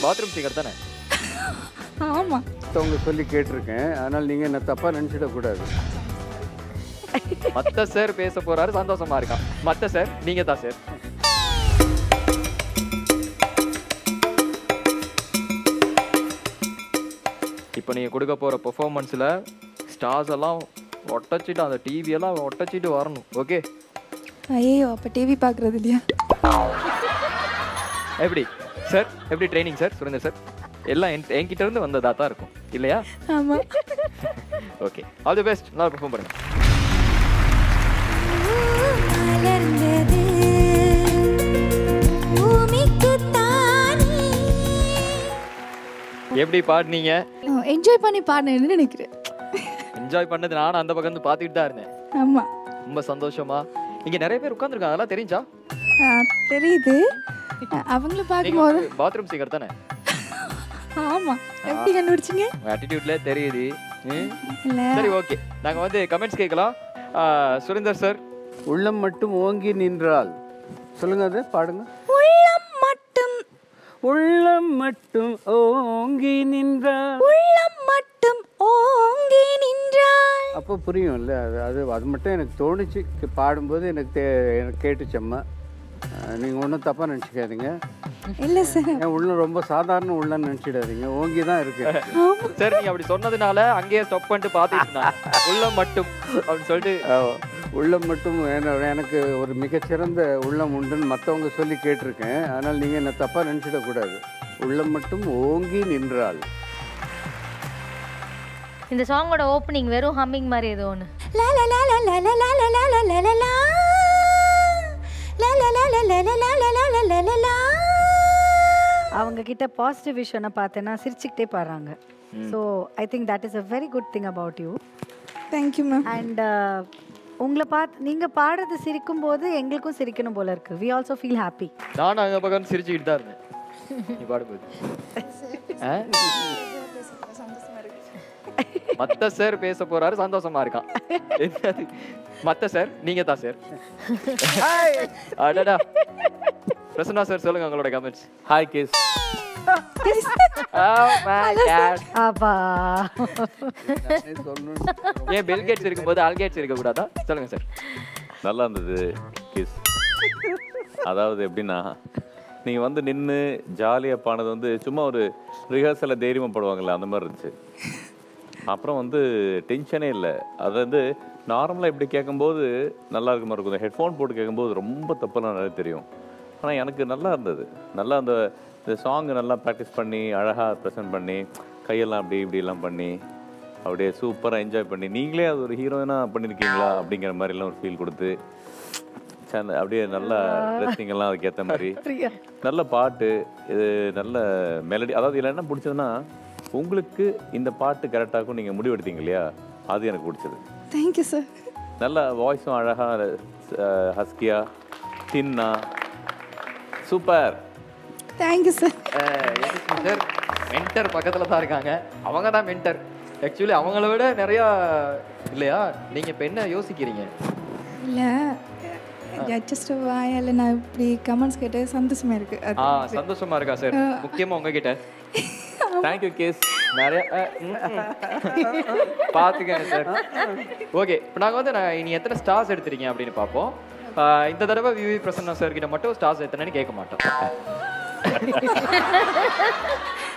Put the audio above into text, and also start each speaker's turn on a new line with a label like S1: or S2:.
S1: Bathroom singer தானே
S2: ஆமா
S3: மற்றவங்க சொல்லி கேட்டிருக்கேன் அதனால் நீங்கள் என்ன தப்பாக நினச்சிடக்கூடாது
S1: மத்த சார் பேச போறாரு சந்தோஷமா இருக்கான் மத்த சார் நீங்க தான் சார் இப்போ நீங்க கொடுக்க போற பெர்ஃபார்மன்ஸ்ல ஸ்டார்ஸ் எல்லாம் ஒட்டச்சிட்டு அந்த டிவி எல்லாம் ஒட்டச்சிட்டு வரணும் ஓகே
S2: ஐயோ அப்ப டிவி பாக்குறது இல்லையா
S1: எப்படி சார் எப்படி ட்ரைனிங் சார் சுரேந்தர் சார் எல்லாம் என் என்கிட்ட இருந்து வந்ததா தான் இருக்கும் இல்லையா
S2: ஆமா
S1: ஓகே ஆல் தி பெஸ்ட் நல்லா பெர்ஃபார்ம் பண்ணுங்க
S4: மலர்ந்தது பூமிக்குத்தானே
S1: எப்படி பாடுனீங்க
S2: என்ஜாய் பண்ணி பாடினேன்னு நினைக்கிறேன்
S1: என்ஜாய் பண்ணது நானும் அந்த பக்கம் இருந்து பார்த்துக்கிட்டு தான் இருந்தேன்
S2: ஆமா
S1: ரொம்ப சந்தோஷமா இங்க நிறைய பேர் உட்காந்துருக்காங்க அதெல்லாம் தெரிஞ்சா
S2: ஆ, தெரியுது அவங்கள பார்க்கும்போது
S1: பாத்ரூம் சிங்கர் தானே
S2: ஆமா எப்படி கண்டுபிடிச்சீங்க
S1: ஆட்டிடியூட்ல தெரியுது ம்.
S2: இல்ல
S1: சரி ஓகே நாங்க வந்து கமெண்ட்ஸ் கேட்கலாம் ஆ, சுரேந்தர் சார்
S3: உள்ளம் மட்டும் ஓங்கி நின்றால் சொல்லுங்க அது பாடுங்க
S4: உள்ளம் மட்டும்
S3: உள்ளம் மட்டும் ஓங்கி நின்றால்
S4: உள்ளம் மட்டும் ஓங்கி நின்றாள்
S3: அப்போ புரியும்ல அது அது அது மட்டும் எனக்கு தோணுச்சு கே- பாடும்போது எனக்கு தே எனக்கு கேட்டுச்சம்மா நீங்கள் ஒன்றும் தப்பாக நினச்சிக்காதீங்க
S2: இல்ல சார்
S3: என் உள்ளம் ரொம்ப சாதாரண உள்ளம் நினச்சிடாதீங்க ஓங்கி தான் இருக்கு
S1: சார் நீங்க அப்படி சொன்னதுனால அங்கேயே ஸ்டாப் பண்ணிட்டு பார்த்துட்டு இருந்தாங்க உள்ள மட்டும் அப்படின்னு சொல்லிட்டு
S3: ஆமா. உள்ளம் மட்டும் என- எனக்கு ஒரு மிகச்சிறந்த உள்ளம் உண்டுன்னு மற்றவங்க சொல்லி கேட்டிருக்கேன் அதனால் நீங்கள் என்ன தப்பாக நினச்சிடக்கூடாது உள்ளம் மட்டும் ஓங்கி நின்றாள்
S5: இந்த சாங்கோட ஓப்பனிங் வெறும் ஹம்மிங் மாதிரி ஏதோ ஒன்று
S4: லா லா லா லா லா லா லா லா லா லா லா லா. லா லா லா லா லா லா லா லா லா லா லா லா லா.
S6: அவங்க கிட்ட பாசிட்டிவ் விஷயம்னா பார்த்தேன்னா சிரிச்சுக்கிட்டே பாடுறாங்க so I think that is a very good thing about you
S2: thank you ma'am
S6: and உங்களை பார்த்து நீங்கள் பாடுறது சிரிக்கும் போது எங்களுக்கும் சிரிக்கணும் போல இருக்கு வி ஆல்சோ ஃபீல் ஹாப்பி
S1: நானும் அந்த பக்கம் சிரிச்சுக்கிட்டு தான் இருந்தேன் நீ பாடும்போது ஆ? மத்த சார் பேச போறாரு சந்தோஷமா இருக்கான் என்னது? மத்த சார் நீங்க தான் சார் அடடா பிரசன்னா சார் சொல்லுங்க உங்களோட கமெண்ட்ஸ்
S7: ஹாய் கேஸ்
S6: அப்பா
S1: ஏன் பெல் கேட்ஸ் இருக்கும்போது ஆல் கேட்ஸ் இருக்க கூடாதா சொல்லுங்க சார்
S7: நல்லா இருந்தது கேஸ் அதாவது எப்படின்னா நீங்கள் வந்து நின்று ஜாலியாக பானது வந்து சும்மா ஒரு ரிஹர்சலில் தைரியமாக பாடுவாங்கல்ல அந்த மாதிரி இருந்துச்சு அப்புறம் வந்து டென்ஷனே இல்லை அது வந்து நார்மலாக இப்படி கேட்கும்போது நல்லா இருக்க மாதிரி இருக்கும் ஹெட்ஃபோன் போட்டு கேட்கும்போது ரொம்ப தப்பெல்லாம் நிறைய தெரியும் ஆனால் எனக்கு நல்லா இருந்தது நல்லா அந்த இந்த சாங் நல்லா ப்ராக்டிஸ் பண்ணி அழகாக ப்ரெசென்ட் பண்ணி கையெல்லாம் அப்படி இப்படிலாம் பண்ணி அப்படியே சூப்பராக என்ஜாய் பண்ணி நீங்களே அது ஒரு ஹீரோயினாக பண்ணியிருக்கீங்களா அப்படிங்கிற மாதிரிலாம் ஒரு ஃபீல் கொடுத்து சந்த அப்படியே நல்ல ட்ரெஸ்ஸிங் எல்லாம் அதுக்கேற்ற மாதிரி நல்ல பாட்டு இது நல்ல மெலடி அதாவது இதில் என்ன பிடிச்சதுன்னா உங்களுக்கு இந்த பாட்டு கரெக்டாகும் நீங்கள் முடிவெடுத்தீங்க இல்லையா அது எனக்கு பிடிச்சது
S2: தேங்க்யூ சார்
S7: நல்ல வாய்ஸும் அழகாக ஹஸ்கியா தின்னா super
S2: thank you sir
S1: sir mentor பக்கத்துல தான் இருக்காங்க அவங்க தான் மென்டர் ஆக்சுவலி அவங்கள விட நிறையா இல்லையா நீங்க இப்ப என்ன யோசிக்கிறீங்க
S2: இல்ல ஜஸ்ட் வாயால நான் இப்படி கமெண்ட்ஸ் கேட்டு சந்தோஷமா இருக்கு அது
S1: ஆ சந்தோஷமா இருக்கா சார் முக்கியமா உங்ககிட்ட
S7: தேங்க்யூ கேஸ்
S1: நிறைய அஹ், ம், ம். பாத்துக்கங்க சார் ஓகே இப்போ நாங்க வந்து நான் இனி எத்தனை ஸ்டார்ஸ் எடுத்திருக்கீங்க அப்படின்னு பார்ப்போம் ஆஹ், இந்த தடவை விவி பிரசன்னா சார் கிட்ட மட்டும் ஸ்டார்ஸ் எத்தனைன்னு கேட்க மாட்டோம்